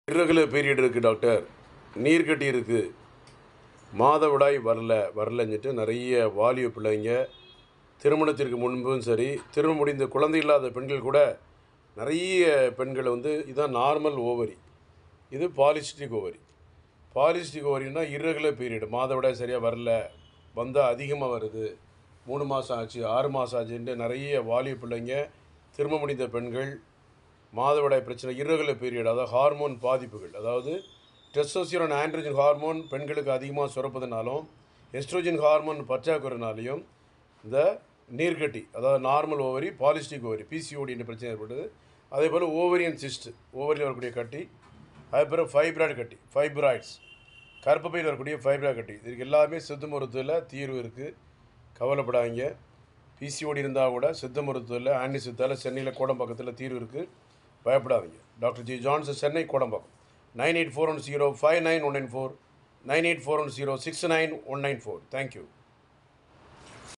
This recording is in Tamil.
irregular பீரியட் இருக்குது டாக்டர் நீர்க்கட்டி இருக்குது மாதவிடாய் வரல வரலன்னுட்டு நிறைய வாலிப பிள்ளைங்க திருமணத்திற்கு முன்பும் சரி திருமணம் முடிந்த குழந்தை இல்லாத பெண்கள் கூட நிறைய பெண்கள் வந்து இதுதான் நார்மல் ஓவரி இது பாலிஸ்டிக் ஓவரி பாலிஸ்டிக் ஓவரின்னா irregular பீரியட் மாதவிடாய் சரியாக வரல வந்தால் அதிகமாக வருது மூணு மாதம் ஆச்சு ஆறு மாதம் ஆச்சுன்ட்டு நிறைய வாலிப பிள்ளைங்க திருமணம் முடிந்த பெண்கள் மாதவிடாய் பிரச்சனை irregular பீரியட் அதாவது ஹார்மோன் பாதிப்புகள் அதாவது டெஸ்டோஸ்டிரான் ஆண்ட்ரோஜன் ஹார்மோன் பெண்களுக்கு அதிகமாக சுரப்பதுனாலும் எஸ்ட்ரோஜன் ஹார்மோன் பற்றாக்குறைனாலையும் இந்த நீர்க்கட்டி அதாவது normal ovary polycystic ovary PCOD என்ற பிரச்சனை ஏற்படுது அதே போல் ஓவரியன் சிஸ்ட் ஓவரியில் வரக்கூடிய கட்டி அதுக்கப்புறம் ஃபைப்ராய்டு கட்டி ஃபைப்ராய்ட்ஸ் கர்ப்பப்பையில் வரக்கூடிய ஃபைப்ராய்டு கட்டி இதுக்கு எல்லாமே சித்த மருத்துவத்தில் தீர்வு இருக்குது கவலைப்படாதீங்க பிசிஓடி இருந்தால் கூட சித்த மருத்துவத்தில் ஆண்டி சித்தால சென்னையில் கோடம்பாக்கத்தில் தீர்வு இருக்குது பயப்படாதீங்க doctor G Johnson Chennai Kodambakkam nine eight four one zero five nine one nine four nine eight four one zero six nine one nine four thank you